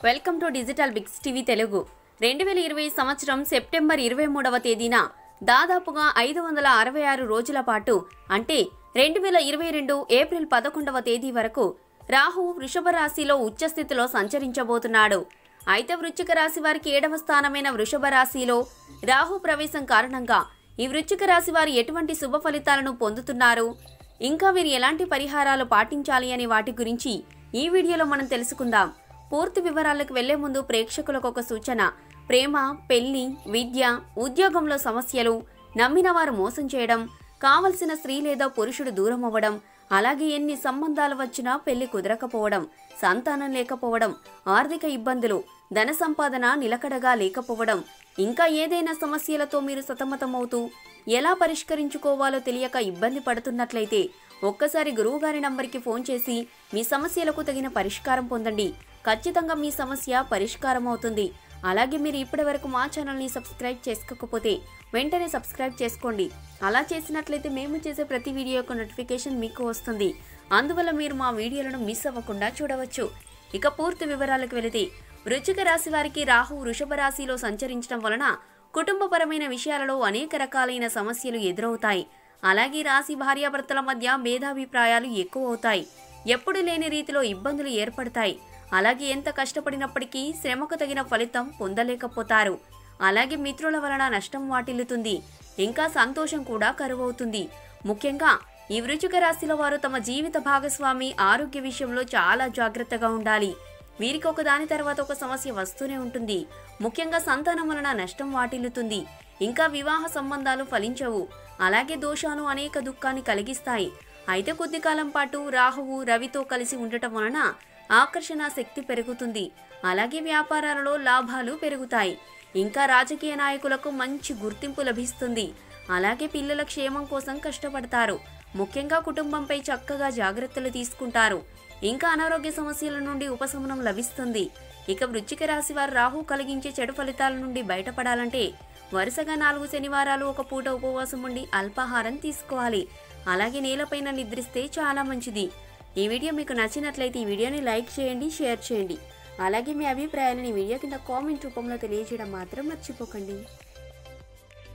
welcome to digital bigs TV Telugu రెండు వేల ఇరవై సంవత్సరం సెప్టెంబర్ ఇరవై మూడవ తేదీన దాదాపుగా ఐదు వందల అరవై ఆరు రోజుల పాటు అంటే రెండు వేల ఇరవై రెండు ఏప్రిల్ పదకొండవ తేదీ వరకు రాహు వృషభ రాశిలో ఉచ్చస్థితిలో సంచరించబోతున్నాడు అయితే వృశ్చిక రాశి వారికి ఏడవ స్థానమైన వృషభ రాశిలో రాహు ప్రవేశం కారణంగా ఈ వృశ్చిక రాశి వారు ఎటువంటి శుభ ఫలితాలను పొందుతున్నారు ఇంకా వీరు ఎలాంటి పరిహారాలు పాటించాలి అనే వాటి గురించి ఈ వీడియోలో మనం తెలుసుకుందాం పూర్తి వివరాలకు వెళ్లే ముందు ప్రేక్షకులకు ఒక సూచన ప్రేమ పెళ్లి విద్య ఉద్యోగంలో సమస్యలు నమ్మిన వారు మోసం చేయడం కావలసిన స్త్రీ లేదా పురుషుడు దూరం అవ్వడం అలాగే ఎన్ని సంబంధాలు వచ్చినా పెళ్లి కుదరకపోవడం సంతానం లేకపోవడం ఆర్థిక ఇబ్బందులు ధన సంపాదన నిలకడగా లేకపోవడం ఇంకా ఏదైనా సమస్యలతో మీరు సతమతమవుతూ ఎలా పరిష్కరించుకోవాలో తెలియక ఇబ్బంది పడుతున్నట్లయితే ఒక్కసారి గురువుగారి నంబర్కి ఫోన్ చేసి మీ సమస్యలకు తగిన పరిష్కారం పొందండి ఖచ్చితంగా మీ సమస్య పరిష్కారం అవుతుంది అలాగే మీరు ఇప్పటి వరకు మా ఛానల్ని సబ్స్క్రైబ్ చేసుకోకపోతే వెంటనే సబ్స్క్రైబ్ చేసుకోండి అలా చేసినట్లయితే మేము చేసే ప్రతి వీడియో యొక్క నోటిఫికేషన్ మీకు వస్తుంది అందువల్ల మీరు మా వీడియోలను మిస్ అవ్వకుండా చూడవచ్చు ఇక పూర్తి వివరాలకు వెళితే వృశ్చిక రాశి వారికి రాహు వృషభ రాశిలో సంచరించడం వలన కుటుంబపరమైన విషయాలలో అనేక రకాలైన సమస్యలు ఎదురవుతాయి అలాగే రాశి భార్యాభర్తల మధ్య భేదాభిప్రాయాలు ఎక్కువ అవుతాయి ఎప్పుడు లేని రీతిలో ఇబ్బందులు ఏర్పడతాయి అలాగే ఎంత కష్టపడినప్పటికీ శ్రమకు తగిన ఫలితం పొందలేకపోతారు అలాగే మిత్రుల వలన నష్టం వాటిల్లుతుంది ఇంకా సంతోషం కూడా కరువవుతుంది ముఖ్యంగా ఈ వృశ్చిక రాశిలో వారు తమ జీవిత భాగస్వామి ఆరోగ్య విషయంలో చాలా జాగ్రత్తగా ఉండాలి వీరికి ఒక దాని తర్వాత ఒక సమస్య వస్తూనే ఉంటుంది ముఖ్యంగా సంతానం వలన నష్టం వాటిల్లుతుంది ఇంకా వివాహ సంబంధాలు ఫలించవు అలాగే దోషాలు అనేక దుఃఖాన్ని కలిగిస్తాయి అయితే కొద్ది కాలం పాటు రాహువు రవితో కలిసి ఉండటం వలన ఆకర్షణ శక్తి పెరుగుతుంది అలాగే వ్యాపారాలలో లాభాలు పెరుగుతాయి ఇంకా రాజకీయ నాయకులకు మంచి గుర్తింపు లభిస్తుంది అలాగే పిల్లల క్షేమం కోసం కష్టపడతారు ముఖ్యంగా కుటుంబంపై చక్కగా జాగ్రత్తలు తీసుకుంటారు ఇంకా అనారోగ్య సమస్యల నుండి ఉపశమనం లభిస్తుంది ఇక వృశ్చిక రాశి వారు రాహు కలిగించే చెడు ఫలితాల నుండి బయటపడాలంటే వరుసగా నాలుగు శనివారాలు ఒక పూట ఉపవాసం ఉండి అల్పాహారం తీసుకోవాలి అలాగే నేలపైన నిద్రిస్తే చాలా మంచిది ఈ వీడియో మీకు నచ్చినట్లయితే ఈ వీడియోని లైక్ చేయండి షేర్ చేయండి అలాగే మీ అభిప్రాయాలను ఈ వీడియో కింద కామెంట్ రూపంలో తెలియజేయడం మాత్రం మర్చిపోకండి